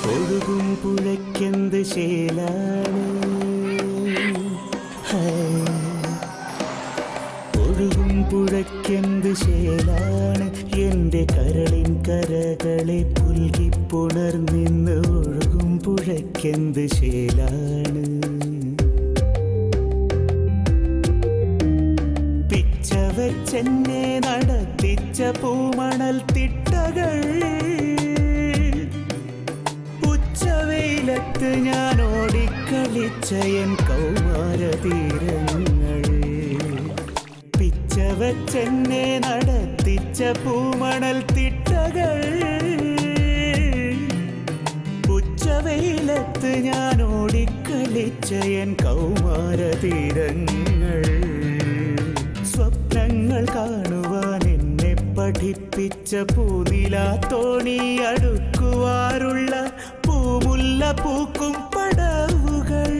ഒഴുകും പുഴയ്ക്കെന്ത് ശേലാണ് ഹേ. ഒഴുകും പുഴയ്ക്കെന്ത് ശേലാണ് എൻ്റെ കരളിൻ കരകളെ പുൽകിപ്പുണർന്നിന്ന് ഒഴുകും പുഴയ്ക്കെന്ത് ശേലാണ് പിച്ച വെച്ചെന്നെ നടത്തിച്ച പൂമണൽ തിട്ടകൾ ഉച്ചവെയിലത്ത് ഞാൻ ഓടിക്കളിച്ച എൻ കൗമാര തീരങ്ങൾ പിച്ച വെച്ചെന്നെ നടത്തിച്ച പൂമണൽ തിട്ടകൾ ഉച്ചവെയിലത്ത് ഞാൻ ഓടിക്കളിച്ച എൻ കൗമാര തീരങ്ങൾ സ്വപ്നങ്ങൾ കാണുവാൻ എന്നെ പഠിപ്പിച്ച പൂനിലാ തോണി അടുക്കുവാറുള്ള പൂമുല്ല പൂക്കും പടവുകൾ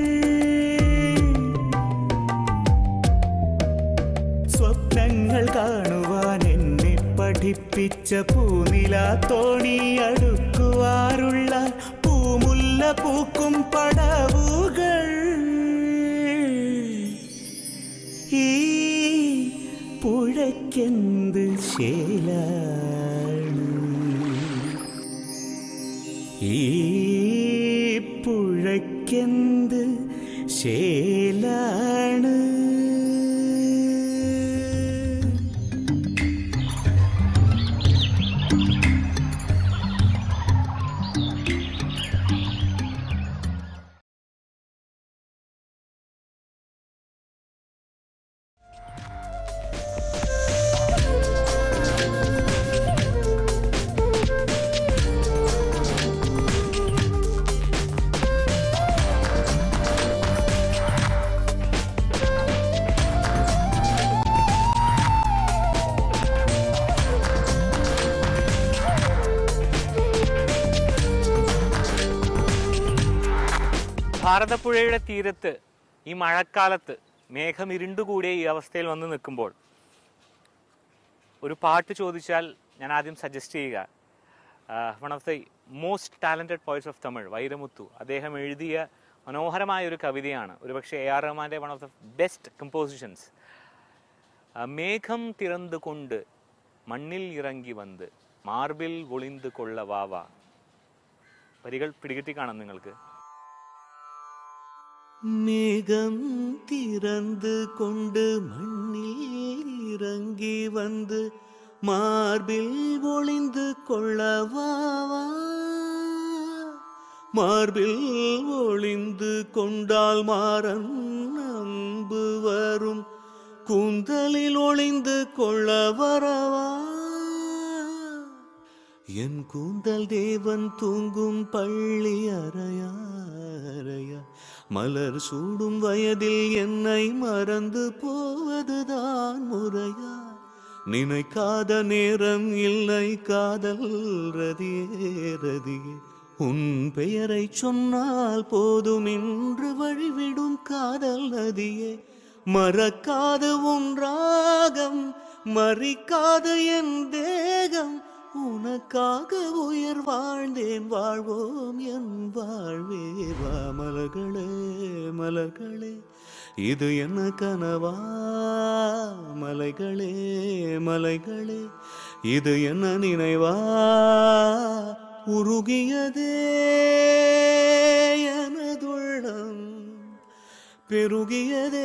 സ്വപ്നങ്ങൾ കാണുവാൻ എന്നെ പഠിപ്പിച്ച പൂനിലാ തോണി അടുക്കുവാറുള്ള പൂമുല്ല പൂക്കും പടവുകൾ ഈ പുഴയ്ക്കെന്ത് ശേലാണ് ഈ പുഴയ്ക്കെന്ത് ശേലാണ് ഭാരതപ്പുഴയുടെ തീരത്ത് ഈ മഴക്കാലത്ത് മേഘം ഇരുണ്ടുകൂടിയ ഈ അവസ്ഥയിൽ വന്ന് നിൽക്കുമ്പോൾ ഒരു പാട്ട് ചോദിച്ചാൽ ഞാൻ ആദ്യം സജസ്റ്റ് ചെയ്യുക one of the most talented poets of Tamil Vairamuthu അദ്ദേഹം എഴുതിയ മനോഹരമായ ഒരു കവിതയാണ് ഒരുപക്ഷെ എ ആർ റഹ്മാൻ്റെ one of the best compositions മേഘം തിറந்து കൊണ്ട് മണ്ണിൽ ഇറങ്ങി വന്ന് മാർബിൽ ഒളിந்து കൊള്ള വാവ വരികൾ പിടികിട്ടി കാണാം നിങ്ങൾക്ക് மேகம் திறந்து கொண்டு மண்ணில் இறங்கி வந்து மார்பில் ஒளிந்து கொள்ளவாவா மார்பில் ஒளிந்து கொண்டால் மாறன் அன்பு வரும் கூந்தலில் ஒளிந்து கொள்ள வரவா என் கூந்தல் தேவன் தூங்கும் பள்ளி அறையா அறையா மலர் சூடும் வயதில் என்னை மறந்து போவதுதான் முறையா நினைக்காத நேரம் இல்லை காதல் ரதியே ரதியே உன் பெயரை சொன்னால் போதும் இன்று வழிவிடும் காதல் நதியே மறக்காது உன் ராகம் மறிக்காது என் தேகம் உனக்காக உயிர் வாழ்ந்தேன் வாழ்வோம் என் வாழ்வே வா மலர்களே மலர்களே இது என்ன கனவா மலைகளே மலைகளே இது என்ன நினைவா உருகியதே எனதுள்ளம் பெருகியதே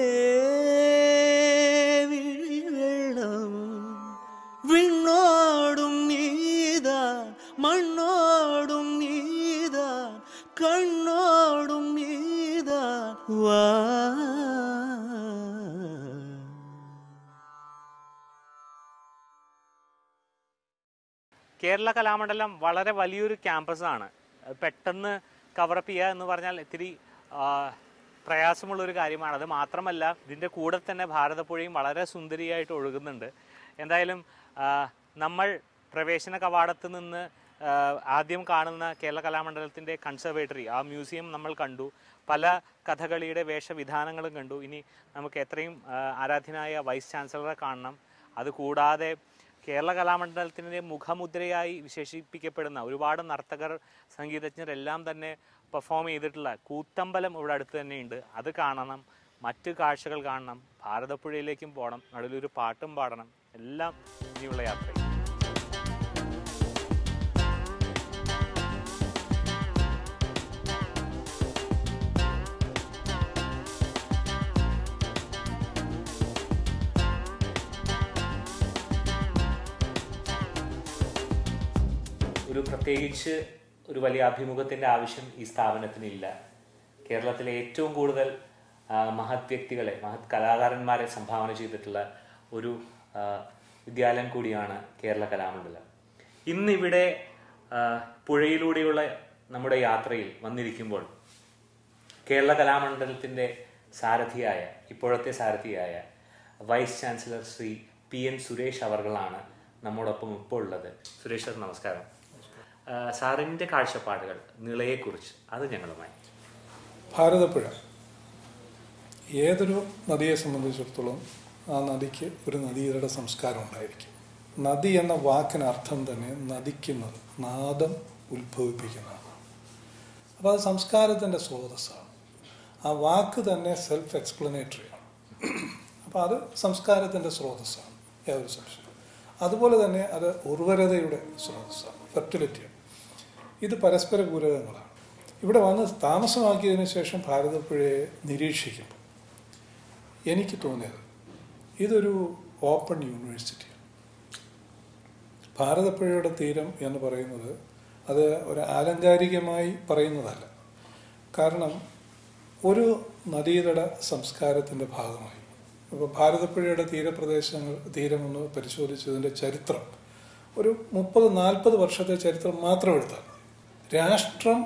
விழி வெள்ளம் விண்ணோடும் நீதான் மண்ணோடும் நீதான் கண்ணோடும் நீதான் வா കേരള കലാമണ്ഡലം വളരെ വലിയൊരു ക്യാമ്പസാണ് അത് പെട്ടെന്ന് കവറപ്പ് ചെയ്യുക എന്ന് പറഞ്ഞാൽ ഇത്തിരി ആ, പ്രയാസമുള്ളൊരു കാര്യമാണ് അത് മാത്രമല്ല ഇതിൻ്റെ കൂടെ തന്നെ ഭാരതപ്പുഴയും വളരെ സുന്ദരിയായിട്ട് ഒഴുകുന്നുണ്ട് എന്തായാലും ആ, നമ്മൾ പ്രവേശന കവാടത്ത് നിന്ന് ആ, ആദ്യം കാണുന്ന കേരള കലാമണ്ഡലത്തിൻ്റെ കൺസർവേറ്ററി ആ മ്യൂസിയം നമ്മൾ കണ്ടു പല കഥകളിയുടെ വേഷവിധാനങ്ങളും കണ്ടു ഇനി നമുക്ക് എത്രയും ആ, ആരാധ്യനായ വൈസ് ചാൻസലറെ കാണണം അതുകൂടാതെ കേരള കലാമണ്ഡലത്തിൻ്റെ മുഖമുദ്രയായി വിശേഷിപ്പിക്കപ്പെടുന്ന ഒരുപാട് നർത്തകർ സംഗീതജ്ഞർ എല്ലാം തന്നെ പെർഫോം ചെയ്തിട്ടുള്ള കൂത്തമ്പലം ഇവിടെ അടുത്ത് തന്നെയുണ്ട് അത് കാണണം മറ്റ് കാഴ്ചകൾ കാണണം ഭാരതപ്പുഴയിലേക്കും പോകണം നടുവിലൊരു പാട്ടും പാടണം എല്ലാം ഇനിയുള്ള യാത്രയിൽ ഒരു പ്രത്യേകിച്ച് ഒരു വലിയ അഭിമുഖത്തിൻ്റെ ആവശ്യം ഈ സ്ഥാപനത്തിനില്ല കേരളത്തിലെ ഏറ്റവും കൂടുതൽ ആ, മഹത് വ്യക്തികളെ മഹത് കലാകാരന്മാരെ സംഭാവന ചെയ്തിട്ടുള്ള ഒരു ആ, വിദ്യാലയം കൂടിയാണ് കേരള കലാമണ്ഡലം ഇന്നിവിടെ ആ, പുഴയിലൂടെയുള്ള നമ്മുടെ യാത്രയിൽ വന്നിരിക്കുമ്പോൾ കേരള കലാമണ്ഡലത്തിൻ്റെ സാരഥിയായ ഇപ്പോഴത്തെ സാരഥിയായ vice chancellor Shri P N Suresh അവർകളാണ് നമ്മോടൊപ്പം ഇപ്പോൾ ഉള്ളത് സുരേഷ് സർ നമസ്കാരം ആ, സാറിൻ്റെ കാഴ്ചപ്പാടുകൾ നിളയെക്കുറിച്ച് അത് ഞങ്ങളുമായി ഭാരതപ്പുഴ ഏതൊരു നദിയെ സംബന്ധിച്ചിടത്തോളം ആ നദിക്ക് ഒരു നദീതട സംസ്കാരം ഉണ്ടായിരിക്കും നദി എന്ന വാക്കിന് അർത്ഥം തന്നെ നദിക്കുന്നത് നാദം ഉത്ഭവിപ്പിക്കുന്നതാണ് അപ്പോൾ അത് സംസ്കാരത്തിൻ്റെ സ്രോതസ്സാണ് ആ വാക്ക് തന്നെ സെൽഫ് എക്സ്പ്ലനേറ്ററിയാണ് അപ്പോൾ അത് സംസ്കാരത്തിൻ്റെ സ്രോതസ്സാണ് യാതൊരു സംശയം അതുപോലെ തന്നെ അത് ഉർവരതയുടെ സ്രോതസ്സാണ് ഫെർട്ടിലിറ്റിയാണ് ഇത് പരസ്പര പൂരകങ്ങളാണ് ഇവിടെ വന്ന് താമസമാക്കിയതിനു ശേഷം ഭാരതപ്പുഴയെ നിരീക്ഷിക്കുമ്പോൾ എനിക്ക് തോന്നിയത് ഇതൊരു ഓപ്പൺ യൂണിവേഴ്സിറ്റിയാണ് ഭാരതപ്പുഴയുടെ തീരം എന്ന് പറയുന്നത് അത് ഒരു ആലങ്കാരികമായി പറയുന്നതല്ല കാരണം ഒരു നദീതട സംസ്കാരത്തിൻ്റെ ഭാഗമായി ഇപ്പോൾ ഭാരതപ്പുഴയുടെ തീരപ്രദേശങ്ങൾ തീരമൊന്ന് പരിശോധിച്ചതിൻ്റെ ചരിത്രം ഒരു മുപ്പത് നാൽപ്പത് വർഷത്തെ ചരിത്രം മാത്രം എടുത്താൽ മതി. രാഷ്ട്രം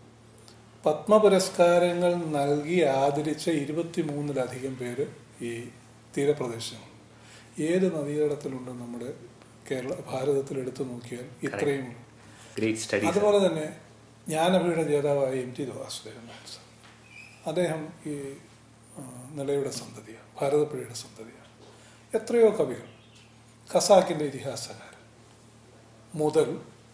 പത്മപുരസ്കാരങ്ങൾ നൽകി ആദരിച്ച ഇരുപത്തി മൂന്നിലധികം പേര് ഈ തീരപ്രദേശങ്ങൾ ഏത് നദീതടത്തിലുണ്ട് നമ്മുടെ കേരള ഭാരതത്തിൽ എടുത്തു നോക്കിയാൽ ഇത്രയും ഗ്രേറ്റ് സ്റ്റഡി അതുപോലെ തന്നെ ജ്ഞാനപീഠ ജേതാവായ M T Vasudevan Nair sir അദ്ദേഹം ഈ ആ, നിലയുടെ സന്തതിയാണ് ഭാരതപ്പുഴയുടെ സന്തതിയാണ് എത്രയോ കവികൾ ഖസാക്കിൻ്റെ ഇതിഹാസകാരൻ മുതൽ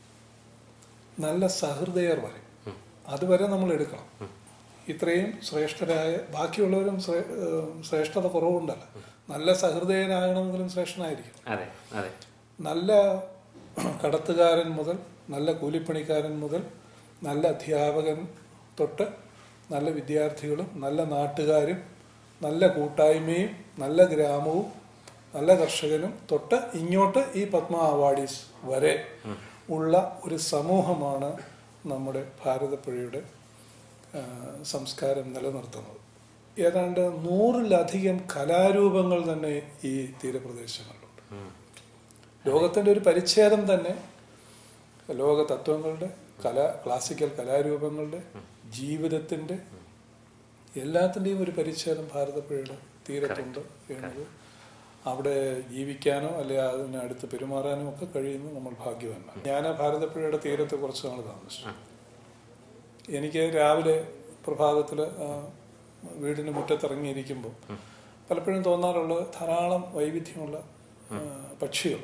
നല്ല സഹൃദയർ വരെ അതുവരെ നമ്മൾ എടുക്കണം ഇത്രയും ശ്രേഷ്ഠരായ ബാക്കിയുള്ളവരും ശ്രേ- ഏഹ് ശ്രേഷ്ഠത കുറവുണ്ടല്ല നല്ല സഹൃദയനാകണമെങ്കിലും ശ്രേഷ്ഠനായിരിക്കും അതെ അതെ നല്ല കടത്തുകാരൻ മുതൽ നല്ല കൂലിപ്പണിക്കാരൻ മുതൽ നല്ല അധ്യാപകൻ തൊട്ട് നല്ല വിദ്യാർത്ഥികളും നല്ല നാട്ടുകാരും നല്ല കൂട്ടായ്മയും നല്ല ഗ്രാമവും നല്ല കർഷകനും തൊട്ട് ഇങ്ങോട്ട് ഈ പത്മ അവാർഡീസ് വരെ ഉള്ള ഒരു സമൂഹമാണ് നമ്മുടെ ഭാരതപ്പുഴയുടെ ആ, സംസ്കാരം നിലനിർത്തുന്നത് ഏതാണ്ട് നൂറിലധികം കലാരൂപങ്ങൾ തന്നെ ഈ തീരപ്രദേശങ്ങളിലുണ്ട് ലോകത്തിൻ്റെ ഒരു പരിച്ഛേദം തന്നെ ലോക തത്വങ്ങളുടെ കല ക്ലാസിക്കൽ കലാരൂപങ്ങളുടെ ജീവിതത്തിൻ്റെ എല്ലാത്തിൻ്റെയും ഒരു പരിച്ഛേദം ഭാരതപ്പുഴയുടെ തീരത്തുണ്ട് എന്നത് അവിടെ ജീവിക്കാനോ അല്ലെ അതിനടുത്ത് പെരുമാറാനോ ഒക്കെ കഴിയുന്നു നമ്മൾ ഭാഗ്യവാന്മാർ ഞാൻ ആ ഭാരതപ്പുഴയുടെ തീരത്ത് കുറച്ച് നാൾ താമസിച്ചു എനിക്ക് രാവിലെ പ്രഭാതത്തിൽ വീടിന് മുറ്റത്തിറങ്ങിയിരിക്കുമ്പോൾ പലപ്പോഴും തോന്നാറുള്ളത് ധാരാളം വൈവിധ്യമുള്ള ആ, പക്ഷികൾ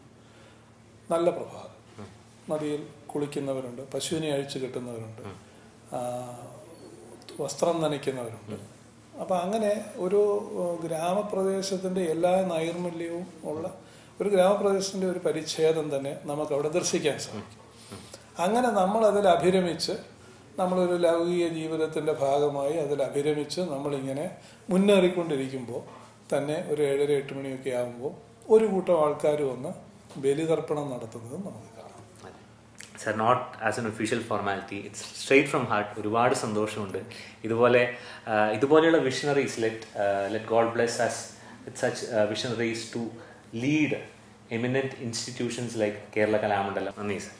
നല്ല പ്രഭാതം നദിയിൽ കുളിക്കുന്നവരുണ്ട് പശുവിനെ അഴിച്ചു കെട്ടുന്നവരുണ്ട് ആ, വസ്ത്രം നനയ്ക്കുന്നവരുണ്ട് അപ്പം അങ്ങനെ ഒരു ഏഹ്, ഗ്രാമപ്രദേശത്തിൻ്റെ എല്ലാ നൈർമല്യവും ഉള്ള ഒരു ഗ്രാമപ്രദേശത്തിൻ്റെ ഒരു പരിച്ഛേദം തന്നെ നമുക്ക് അവിടെ ദർശിക്കാൻ സാധിക്കും അങ്ങനെ നമ്മൾ അതിൽ അഭിരമിച്ച് നമ്മളൊരു ലൗകിക ജീവിതത്തിൻ്റെ ഭാഗമായി അതിൽ അഭിരമിച്ച് നമ്മളിങ്ങനെ മുന്നേറിക്കൊണ്ടിരിക്കുമ്പോൾ തന്നെ ഒരു ഏഴര എട്ട് മണിയൊക്കെ ആകുമ്പോൾ ഒരു കൂട്ടം ആൾക്കാർ വന്ന് ബലിതർപ്പണം നടത്തുന്നത് നമുക്ക് കാണാം sir not as an official formality it's straight from heart ഒരുപാട് സന്തോഷമുണ്ട് ഇതുപോലെ ആ, ഇതുപോലെയുള്ള visionaries let let God bless us with such visionaries to lead eminent institutions like Kerala Kalamandalam നന്ദി സർ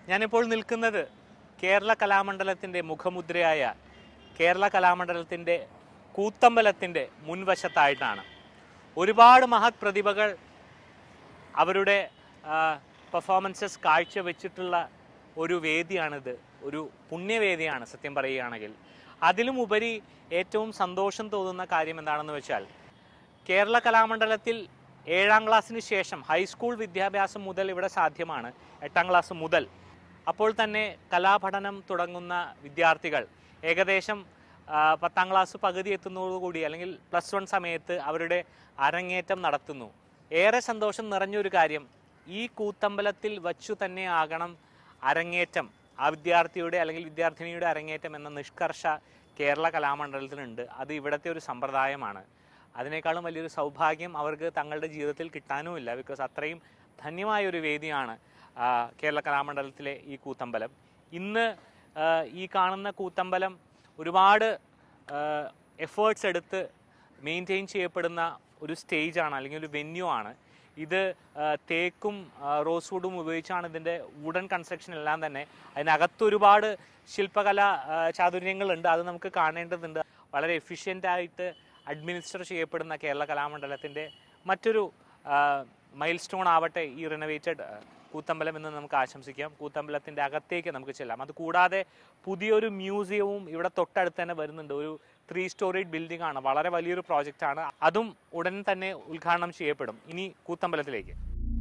ഞാനിപ്പോൾ നിൽക്കുന്നത് കേരള കലാമണ്ഡലത്തിൻ്റെ മുഖമുദ്രയായ കേരള കലാമണ്ഡലത്തിൻ്റെ കൂത്തമ്പലത്തിൻ്റെ മുൻവശത്തായിട്ടാണ് ഒരുപാട് മഹത് പ്രതിഭകൾ അവരുടെ പെർഫോമൻസസ് കാഴ്ചവെച്ചിട്ടുള്ള ഒരു വേദിയാണിത് ഒരു പുണ്യവേദിയാണ് സത്യം പറയുകയാണെങ്കിൽ അതിലും ഉപരി ഏറ്റവും സന്തോഷം തോന്നുന്ന കാര്യം എന്താണെന്ന് വെച്ചാൽ കേരള കലാമണ്ഡലത്തിൽ ഏഴാം ക്ലാസ്സിന് ശേഷം ഹൈസ്കൂൾ വിദ്യാഭ്യാസം മുതൽ ഇവിടെ സാധ്യമാണ് എട്ടാം ക്ലാസ് മുതൽ അപ്പോൾ തന്നെ കലാപഠനം തുടങ്ങുന്ന വിദ്യാർത്ഥികൾ ഏകദേശം ആ, പത്താം ക്ലാസ് പകുതി എത്തുന്നതോടുകൂടി അല്ലെങ്കിൽ പ്ലസ് വൺ സമയത്ത് അവരുടെ അരങ്ങേറ്റം നടത്തുന്നു ഏറെ സന്തോഷം നിറഞ്ഞൊരു കാര്യം ഈ കൂത്തമ്പലത്തിൽ വച്ചു തന്നെ ആകണം അരങ്ങേറ്റം ആ വിദ്യാർത്ഥിയുടെ അല്ലെങ്കിൽ വിദ്യാർത്ഥിനിയുടെ അരങ്ങേറ്റം എന്ന നിഷ്കർഷ കേരള കലാമണ്ഡലത്തിനുണ്ട് അത് ഇവിടുത്തെ ഒരു സമ്പ്രദായമാണ് അതിനേക്കാളും വലിയൊരു സൗഭാഗ്യം അവർക്ക് തങ്ങളുടെ ജീവിതത്തിൽ കിട്ടാനുമില്ല ബിക്കോസ് അത്രയും ധന്യമായ ഒരു വേദിയാണ് ആ, കേരള കലാമണ്ഡലത്തിലെ ഈ കൂത്തമ്പലം ഇന്ന് ആ, ഈ കാണുന്ന കൂത്തമ്പലം ഒരുപാട് എഫേർട്സ് എടുത്ത് മെയിൻറ്റെയിൻ ചെയ്യപ്പെടുന്ന ഒരു സ്റ്റേജാണ് അല്ലെങ്കിൽ ഒരു വെന്യൂ ആണ് ഇത് ആ, തേക്കും ആ, റോസ് വുഡും ഉപയോഗിച്ചാണ് ഇതിൻ്റെ വുഡൻ കൺസ്ട്രക്ഷൻ എല്ലാം തന്നെ അതിനകത്ത് ഒരുപാട് ശില്പകല ആ, ചാതുര്യങ്ങളുണ്ട് അത് നമുക്ക് കാണേണ്ടതുണ്ട് വളരെ എഫിഷ്യൻ്റ് ആയിട്ട് അഡ്മിനിസ്റ്റർ ചെയ്യപ്പെടുന്ന കേരള കലാമണ്ഡലത്തിൻ്റെ മറ്റൊരു മൈൽ സ്റ്റോൺ ആവട്ടെ ഈ റിനോവേറ്റഡ് കൂത്തമ്പലം എന്ന് നമുക്ക് ആശംസിക്കാം കൂത്തമ്പലത്തിൻ്റെ അകത്തേക്ക് നമുക്ക് ചെല്ലാം അത് കൂടാതെ പുതിയൊരു മ്യൂസിയവും ഇവിടെ തൊട്ടടുത്ത് തന്നെ വരുന്നുണ്ട് ഒരു ത്രീ സ്റ്റോറീഡ് ബിൽഡിംഗ് ആണ് വളരെ വലിയൊരു പ്രോജക്റ്റ് ആണ് അതും ഉടൻ തന്നെ ഉദ്ഘാടനം ചെയ്യപ്പെടും ഇനി കൂത്തമ്പലത്തിലേക്ക്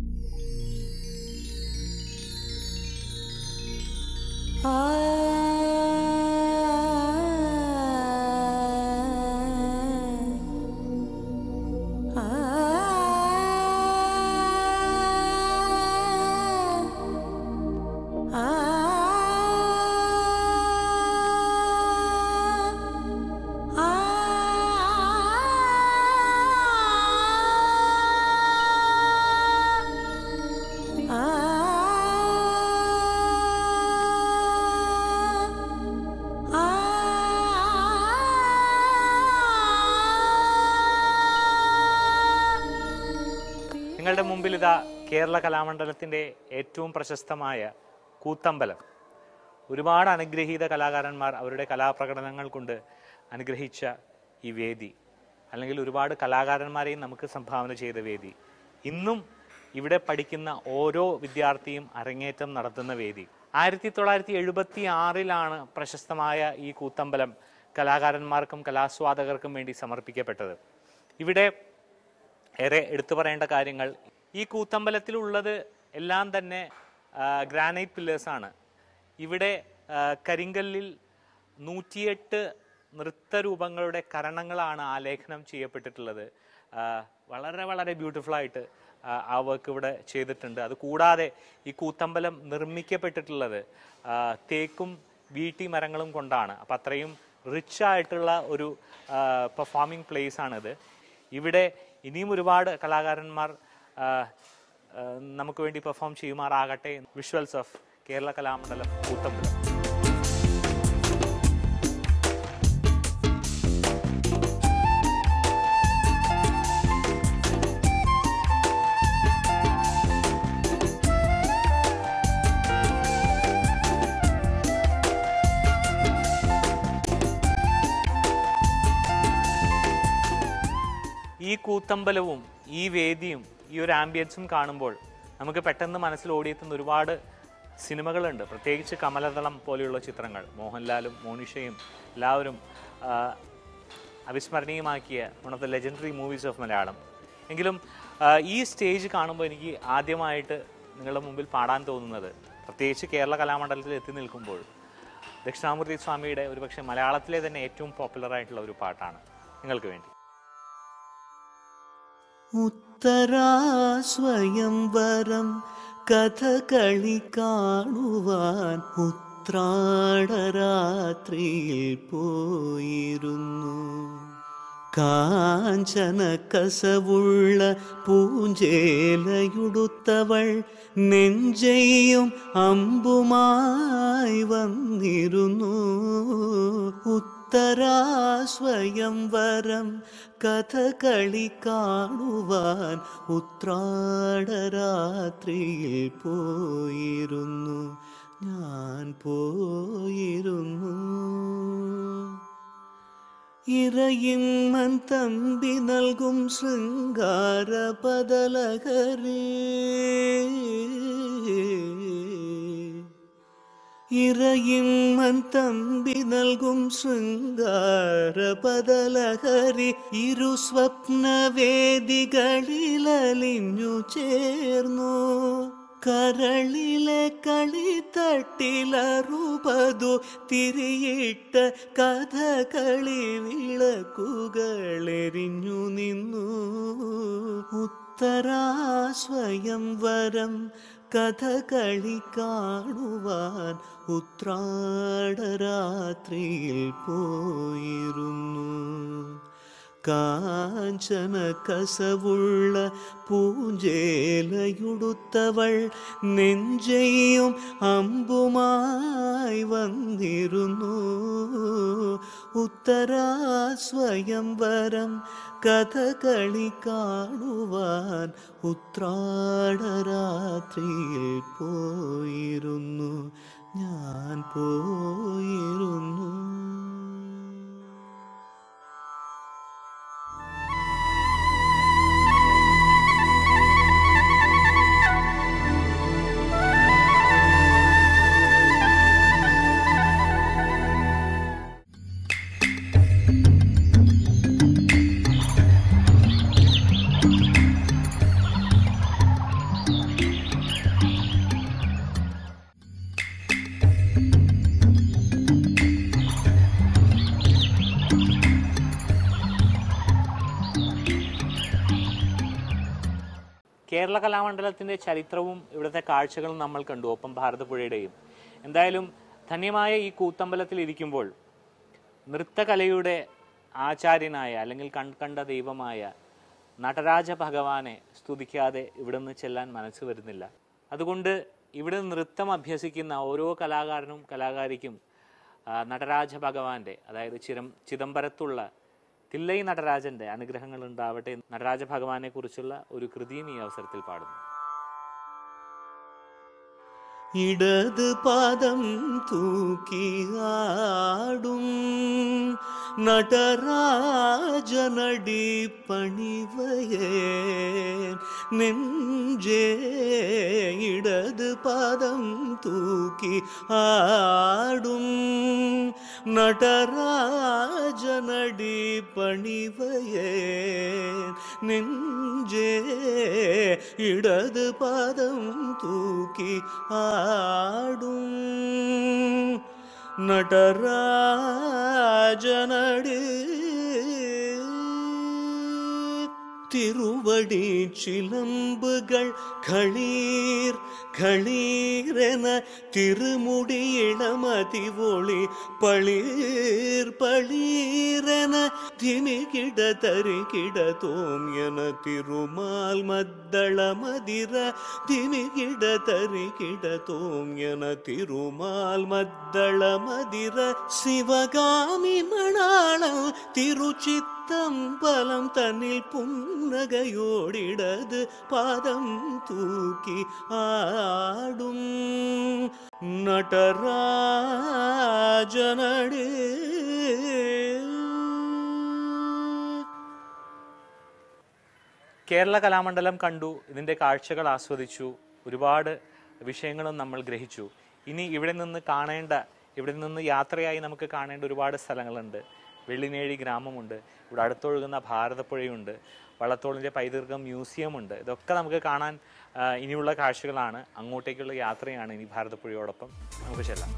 നിങ്ങളുടെ മുമ്പിൽ ഇതാ കേരള കലാമണ്ഡലത്തിൻ്റെ ഏറ്റവും പ്രശസ്തമായ കൂത്തമ്പലം ഒരുപാട് അനുഗ്രഹീത കലാകാരന്മാർ അവരുടെ കലാപ്രകടനങ്ങൾ കൊണ്ട് അനുഗ്രഹിച്ച ഈ വേദി അല്ലെങ്കിൽ ഒരുപാട് കലാകാരന്മാരെയും നമുക്ക് സംഭാവന ചെയ്ത വേദി ഇന്നും ഇവിടെ പഠിക്കുന്ന ഓരോ വിദ്യാർത്ഥിയും അരങ്ങേറ്റം നടത്തുന്ന വേദി ആയിരത്തി തൊള്ളായിരത്തി എഴുപത്തി ആറിലാണ് പ്രശസ്തമായ ഈ കൂത്തമ്പലം കലാകാരന്മാർക്കും കലാസ്വാദകർക്കും വേണ്ടി സമർപ്പിക്കപ്പെട്ടത് ഇവിടെ ഏറെ എടുത്തു പറയേണ്ട കാര്യങ്ങൾ ഈ കൂത്തമ്പലത്തിലുള്ളത് എല്ലാം തന്നെ ഗ്രാനൈറ്റ് പില്ലേഴ്സാണ് ഇവിടെ ആ, കരിങ്കല്ലിൽ നൂറ്റിയെട്ട് നൃത്തരൂപങ്ങളുടെ കരണങ്ങളാണ് ആലേഖനം ചെയ്യപ്പെട്ടിട്ടുള്ളത് ആ, വളരെ വളരെ ബ്യൂട്ടിഫുൾ ആയിട്ട് ആ, ആ വർക്ക് ഇവിടെ ചെയ്തിട്ടുണ്ട് അത് കൂടാതെ ഈ കൂത്തമ്പലം നിർമ്മിക്കപ്പെട്ടിട്ടുള്ളത് ആ, തേക്കും വീട്ടി മരങ്ങളും കൊണ്ടാണ് അപ്പം അത്രയും റിച്ച് ആയിട്ടുള്ള ഒരു പെർഫോമിംഗ് പ്ലേസ് ആണിത് ഇവിടെ ഇനിയും ഒരുപാട് കലാകാരന്മാർ ആ, ആ, നമുക്ക് വേണ്ടി പെർഫോം ചെയ്യുമാറാകട്ടെ വിഷ്വൽസ് ഓഫ് കേരള കലാമണ്ഡലം കൂത്തമ്പലം ഈ കൂത്തമ്പലവും ഈ വേദിയും ഈ ഒരു ആംബിയൻസും കാണുമ്പോൾ നമുക്ക് പെട്ടെന്ന് മനസ്സിൽ ഓടിയെത്തുന്ന ഒരുപാട് സിനിമകളുണ്ട് പ്രത്യേകിച്ച് കമലതളം പോലെയുള്ള ചിത്രങ്ങൾ മോഹൻലാലും മോനിഷയും എല്ലാവരും ആ, അവിസ്മരണീയമാക്കിയ one of the legendary movies of Malayalam എങ്കിലും ആ, ഈ സ്റ്റേജ് കാണുമ്പോൾ എനിക്ക് ആദ്യമായിട്ട് നിങ്ങളുടെ മുമ്പിൽ പാടാൻ തോന്നുന്നത് പ്രത്യേകിച്ച് കേരള കലാമണ്ഡലത്തിൽ എത്തി നിൽക്കുമ്പോൾ ദക്ഷിണാമൂർത്തി സ്വാമിയുടെ ഒരുപക്ഷെ മലയാളത്തിലെ തന്നെ ഏറ്റവും പോപ്പുലർ ആയിട്ടുള്ള ഒരു പാട്ടാണ് നിങ്ങൾക്ക് വേണ്ടി ഉത്തരാ സ്വയംവരം കഥകളി കാണുവാൻ ഉത്രാടരാത്രിയിൽ പോയിരുന്നു കാഞ്ചന കസവുള്ള പൂഞ്ചേലയുടുത്തവൾ നെഞ്ചെയും അമ്പുമായി വന്നിരുന്നു ഉത്തരാ സ്വയംവരം കഥകളി കാണുവാൻ ഉത്രാടരാത്രിയിൽ പോയിരുന്നു ഞാൻ പോയിരുന്നു ഇറയിമ്മൻ തമ്പി നൽകും ശൃംഗാര പദലഹരേ ഇറയിമ്മൻ തമ്പി നൽകും ശൃംഗാര പദലഹരി ഇരു സ്വപ്നവേദികളിലലിഞ്ഞു ചേർന്നു കരളിലെ കളിത്തട്ടിലറുപതു തിരിയിട്ട കഥകളി വിളക്കുകളെരിഞ്ഞു നിന്നു ഉത്തരാ സ്വയംവരം കഥകളി കാണുവാൻ ഉത്രാടരാത്രിയിൽ പോയിരുന്നു കാഞ്ചന കസവുള്ള പൂഞ്ചേലയുടുത്തവൾ നെഞ്ചയും അമ്പുമായി വന്നിരുന്നു ഉത്തരാ സ്വയംവരം കഥകളി കാണുവാൻ ഉത്രാടരാത്രിയിൽ പോയിരുന്നു ഞാൻ പോയിരുന്നു കേരള കലാമണ്ഡലത്തിന്റെ ചരിത്രവും ഇവിടുത്തെ കാഴ്ചകളും നമ്മൾ കണ്ടു ഒപ്പം ഭാരതപ്പുഴയുടെയും എന്തായാലും ധന്യമായ ഈ കൂത്തമ്പലത്തിൽ ഇരിക്കുമ്പോൾ നൃത്തകലയുടെ ആചാര്യനായ അല്ലെങ്കിൽ കൺകണ്ട ദൈവമായ നടരാജ ഭഗവാനെ സ്തുതിക്കാതെ ഇവിടുന്ന് ചെല്ലാൻ മനസ്സ് വരുന്നില്ല അതുകൊണ്ട് ഇവിടെ നൃത്തം അഭ്യസിക്കുന്ന ഓരോ കലാകാരനും കലാകാരിക്കും ആ, നടരാജ ഭഗവാന്റെ അതായത് ചിരം ചിദംബരത്തുള്ള തില്ലൈ നടരാജന്റെ അനുഗ്രഹങ്ങൾ ഉണ്ടാവട്ടെ നടരാജ ഭഗവാനെ കുറിച്ചുള്ള ഒരു കൃതിയും ഈ അവസരത്തിൽ പാടുന്നു ഇടത് പാദം തൂക്കിയാടും നടരാജനടി പണിവയേ നെഞ്ചേ ഇടത് പാദം തൂക്കി ആടും നടരാജനടി പണിവയേ നെഞ്ചേ ഇടത് പാദം തൂക്കി ആടും നടരാജനടി തിരുവടി ചിലമ്പുകൾ കളീർ കളീരെന തിരുമുടി ഇളമതിവൊളി പളീർ പളീരെന ധിമികിട തരികിട തോമ്യന തിരുമാൽ മദ്ദള മതിര ധിമികിട തരികിട തോമ്യന തിരുമാൽ മദ്ദള മതിര ശിവഗാമി മണാളം തിരുച്ചിത്തമ്പലം തന്നിൽ പുന്നകയോടിടത് പാദം തൂക്കി ആടും നടരാജനടേ കേരള കലാമണ്ഡലം കണ്ടു ഇതിൻ്റെ കാഴ്ചകൾ ആസ്വദിച്ചു ഒരുപാട് വിഷയങ്ങളും നമ്മൾ ഗ്രഹിച്ചു ഇനി ഇവിടെ നിന്ന് കാണേണ്ട ഇവിടെ നിന്ന് യാത്രയായി നമുക്ക് കാണേണ്ട ഒരുപാട് സ്ഥലങ്ങളുണ്ട് വെള്ളിനേഴി ഗ്രാമമുണ്ട് ഇവിടെ അടുത്തൊഴുകുന്ന ഭാരതപ്പുഴയുണ്ട് വള്ളത്തോളിൻ്റെ പൈതൃകം മ്യൂസിയമുണ്ട് ഇതൊക്കെ നമുക്ക് കാണാൻ ആ, ഇനിയുള്ള കാഴ്ചകളാണ് അങ്ങോട്ടേക്കുള്ള യാത്രയാണ് ഇനി ഭാരതപ്പുഴയോടൊപ്പം നമുക്ക് ചെല്ലാം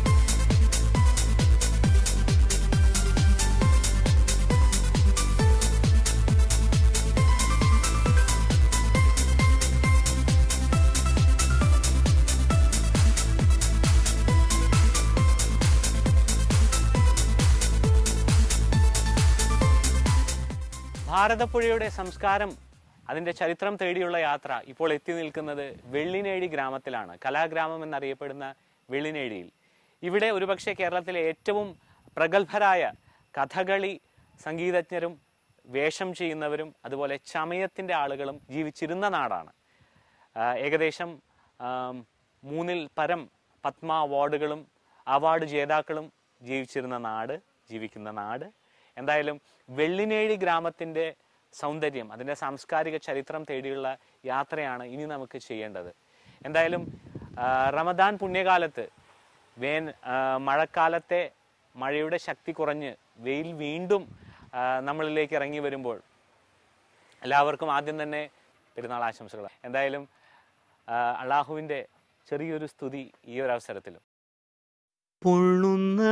ഭാരതപ്പുഴയുടെ സംസ്കാരം അതിൻ്റെ ചരിത്രം തേടിയുള്ള യാത്ര ഇപ്പോൾ എത്തി നിൽക്കുന്നത് വെള്ളിനേഴി ഗ്രാമത്തിലാണ് കലാഗ്രാമം എന്നറിയപ്പെടുന്ന വെള്ളിനേഴിയിൽ ഇവിടെ ഒരുപക്ഷെ കേരളത്തിലെ ഏറ്റവും പ്രഗത്ഭരായ കഥകളി സംഗീതജ്ഞരും വേഷം ചെയ്യുന്നവരും അതുപോലെ ചമയത്തിൻ്റെ ആളുകളും ജീവിച്ചിരുന്ന നാടാണ് ആ, ഏകദേശം ആം, മൂന്നിൽ പരം പത്മ അവാർഡുകളും അവാർഡ് ജേതാക്കളും ജീവിച്ചിരുന്ന നാട് ജീവിക്കുന്ന നാട് എന്തായാലും വെള്ളിനേഴി ഗ്രാമത്തിൻ്റെ സൗന്ദര്യം അതിൻ്റെ സാംസ്കാരിക ചരിത്രം തേടിയുള്ള യാത്രയാണ് ഇനി നമുക്ക് ചെയ്യേണ്ടത് എന്തായാലും ആ, റമദാൻ പുണ്യകാലത്ത് വേൻ ആ, മഴക്കാലത്തെ മഴയുടെ ശക്തി കുറഞ്ഞ് വെയിൽ വീണ്ടും ആ, നമ്മളിലേക്ക് ഇറങ്ങി വരുമ്പോൾ എല്ലാവർക്കും ആദ്യം തന്നെ പെരുന്നാൾ ആശംസകൾ എന്തായാലും ആ, അള്ളാഹുവിൻ്റെ ചെറിയൊരു സ്തുതി ഈ ഒരു അവസരത്തിലും പൊള്ളുന്ന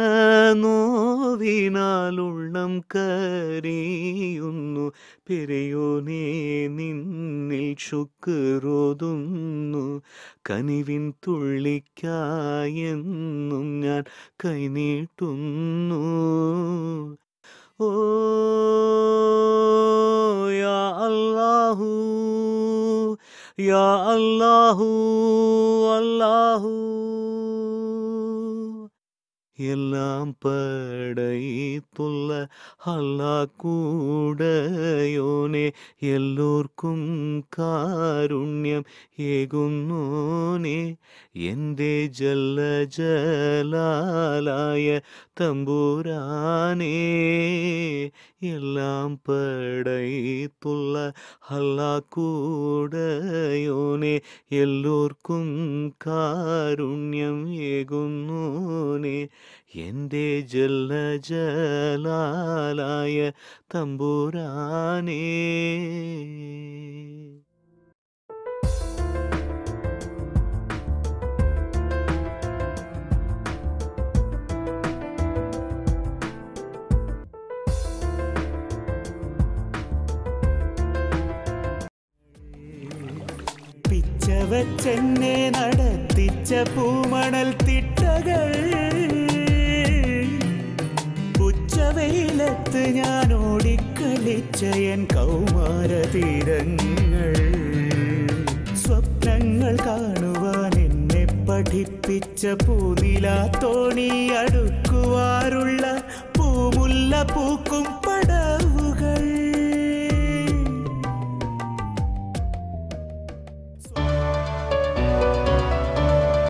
നോവിനാലുള്ളം കരയുന്നു പെരയോനേ നിന്നിൽ ശുക്രോതുന്നു കനിവിൻ തുള്ളിക്കായെന്നും ഞാൻ കൈനീട്ടുന്നു ഓ യാ അല്ലാഹു യാ അല്ലാഹു അല്ലാഹു എല്ലാം പടയിട്ടുള്ള അല്ലാ കൂടയോനെ എല്ലോർക്കും കാരുണ്യം ഏകുന്നോനെ എൻ്റെ ജല്ല ജലാലായ തമ്പുരാനേ എല്ലാം പടയിട്ടുള്ള അല്ലാ കൂടയോനെ എല്ലോർക്കും കാരുണ്യം ഏകുന്നോനെ എൻ്റെ ജല്ല ജലാലായ തമ്പുരാനേ പിച്ചവച്ചെന്നെ നടത്തിച്ച പൂമണൽ തിട്ടകൾ ഉച്ചവെയിലത്ത് ഞാൻ ഓടിക്കളിച്ച എൻ കൗമാര തീരങ്ങൾ സ്വപ്നങ്ങൾ കാണുവാൻ എന്നെ പഠിപ്പിച്ച പൂനിലാത്തോണി അടുക്കുവാറുള്ള പൂമുല്ല പൂക്കും പ